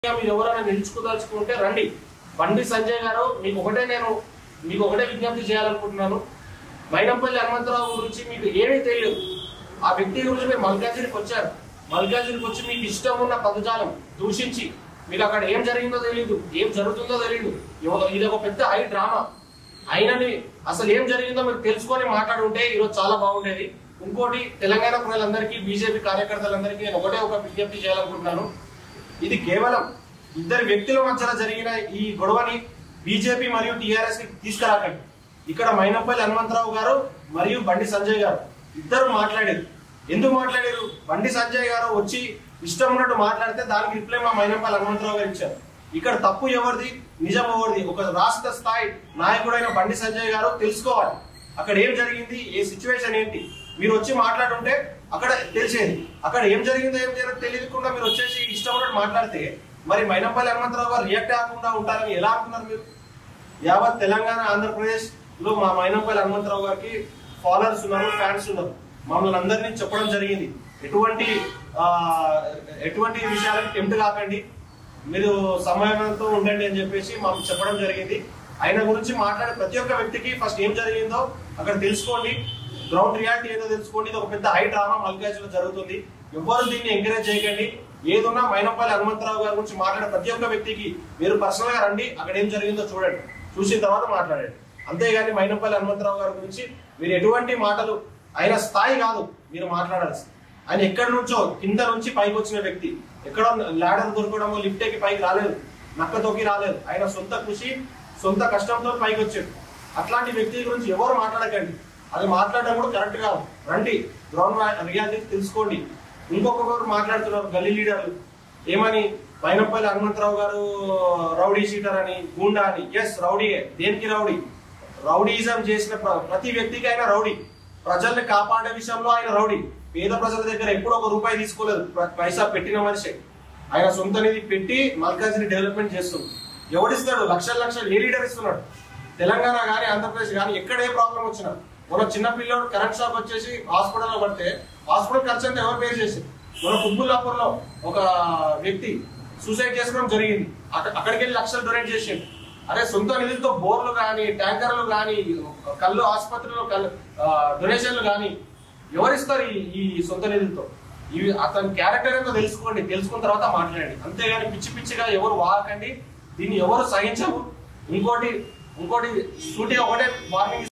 మీరు ఎవరైనా నిలుచుకోదలుచుకుంటే రండి బండి సంజయ్ గారు మీకు ఒకటే నేను మీకు ఒకటే విజ్ఞప్తి చేయాలనుకుంటున్నాను మైనంపల్లి హనుమంతరావు గురించి మీకు ఏమీ తెలియదు ఆ వ్యక్తి గురించి మీరు మల్కాజిరికి వచ్చారు మల్కాజిరికి వచ్చి మీకు ఇష్టం ఉన్న పదజాలం దూషించి మీకు అక్కడ ఏం జరిగిందో తెలియదు ఏం జరుగుతుందో తెలియదు ఇవ- ఇది ఒక పెద్ద హై డ్రామా అయినని అసలు ఏం జరిగిందో మీరు తెలుసుకొని మాట్లాడుంటే ఈరోజు చాలా బాగుండేది ఇంకోటి తెలంగాణ ప్రజలందరికీ బీజేపీ కార్యకర్తలందరికీ నేను ఒకటే ఒక విజ్ఞప్తి చేయాలనుకుంటున్నాను ఇది కేవలం ఇద్దరు వ్యక్తుల మధ్యలో జరిగిన ఈ గొడవని బీజేపీ మరియు టిఆర్ఎస్ కి తీసుకురాకండి ఇక్కడ మైనపల్లి హనుమంతరావు గారు మరియు బండి సంజయ్ గారు ఇద్దరు మాట్లాడారు ఎందుకు మాట్లాడారు బండి సంజయ్ గారు వచ్చి ఇష్టం ఉన్నట్టు మాట్లాడితే దానికి రిప్లై మా మైనపల్లి హనుమంతరావు గారు ఇచ్చారు ఇక్కడ తప్పు ఎవరిది నిజం ఎవరిది ఒక రాష్ట్ర స్థాయి నాయకుడైన బండి సంజయ్ గారు తెలుసుకోవాలి అక్కడ ఏం జరిగింది ఏ సిచ్యువేషన్ ఏంటి మీరు వచ్చి మాట్లాడుంటే అక్కడ తెలిసేది అక్కడ ఏం జరిగిందో ఏం జరిగిందో తెలియకుండా మీరు వచ్చేసి ఇష్టం ఉన్నట్టు మాట్లాడితే మరి మైనంపల్లి హనుమంతరావు గారు రియాక్ట్ కాకుండా ఉంటారని ఎలా అనుకున్నారు మీరు యావత్ తెలంగాణ ఆంధ్రప్రదేశ్ లో మా మైనంపల్లి హనుమంతరావు గారికి ఫాలోవర్స్ ఉన్నారు ఫ్యాన్స్ ఉన్నారు మమ్మల్ని అందరినీ చెప్పడం జరిగింది ఎటువంటి ఆ, ఎటువంటి విషయాలకు టెంప్ట్ కాకండి మీరు సమయంతో ఉండండి అని చెప్పేసి మాకు చెప్పడం జరిగింది ఆయన గురించి మాట్లాడే ప్రతి ఒక్క వ్యక్తికి ఫస్ట్ ఏం జరిగిందో అక్కడ తెలుసుకోండి గ్రౌండ్ రియాలిటీ ఏదో తెలుసుకోండి ఇది ఒక పెద్ద హై డ్రామా మల్కాజ్ లో జరుగుతుంది ఎవ్వరు దీన్ని ఎంకరేజ్ చేయకండి ఏదున్నా మైనపల్లి హనుమంతరావు గారి గురించి మాట్లాడే ప్రతి ఒక్క వ్యక్తికి మీరు పర్సనల్ గా రండి అక్కడ ఏం జరిగిందో చూడండి చూసిన తర్వాత మాట్లాడండి అంతేగాని మైనపల్లి హనుమంతరావు గారి గురించి మీరు ఎటువంటి మాటలు ఆయన స్థాయి కాదు మీరు మాట్లాడాల్సి ఆయన ఎక్కడి నుంచో కింద నుంచి పైకి వచ్చిన వ్యక్తి ఎక్కడో లాడర్ దొరకడమో లిఫ్ట్ ఎక్కి పైకి రాలేదు నక్క తొక్కి రాలేదు ఆయన సొంత కృషి సొంత కష్టంతో పైకి వచ్చాడు అట్లాంటి వ్యక్తి గురించి ఎవరు మాట్లాడకండి అది మాట్లాడడం కూడా కరెక్ట్ కాదు రండి గ్రౌండ్ రియాలిటీ తెలుసుకోండి ఇంకొకరు మాట్లాడుతున్నారు గల్లీ లీడర్లు ఏమని మైనపల్లి హనుమంతరావు గారు రౌడీ షీటర్ అని గూండా అని ఎస్ రౌడీయే దేనికి రౌడీ రౌడీజం చేసిన ప్ర- ప్రతి వ్యక్తికి ఆయన రౌడీ ప్రజల్ని కాపాడే విషయంలో ఆయన రౌడీ పేద ప్రజల దగ్గర ఎప్పుడూ ఒక రూపాయి తీసుకోలేదు ప- పైసా పెట్టిన మనిషి ఆయన సొంత నిధి పెట్టి మల్కాజ్ని డెవలప్మెంట్ చేస్తుంది ఎవడిస్తాడు లక్షల లక్షలు ఏ లీడర్ ఇస్తున్నాడు తెలంగాణ కానీ ఆంధ్రప్రదేశ్ కానీ ఎక్కడ ఏ ప్రాబ్లం వచ్చినా మన చిన్న పిల్లోడు కరెంట్ షాక్ వచ్చేసి హాస్పిటల్లో పడితే హాస్పిటల్ ఖర్చు అంతా ఎవరు పే చేసి మన కుబ్బుల్లాపూర్ లో ఒక వ్యక్తి సూసైడ్ చేసుకోవడం జరిగింది అక్క- అక్కడికి వెళ్ళి లక్షలు డొనేట్ చేసిండు అరే సొంత నిధులతో బోర్లు కానీ ట్యాంకర్లు కానీ కళ్ళు ఆసుపత్రిలో కళ్ళు డొనేషన్లు కానీ ఎవరిస్తారు ఈ ఈ సొంత నిధులతో ఇవి అతని క్యారెక్టర్ ఏంటో తెలుసుకోండి తెలుసుకున్న తర్వాత మాట్లాడండి అంతేగాని పిచ్చి పిచ్చిగా ఎవరు వాడకండి దీన్ని ఎవరు సహించము ఇంకోటి ఇంకోటి సూటిగా ఒకటే వార్నింగ్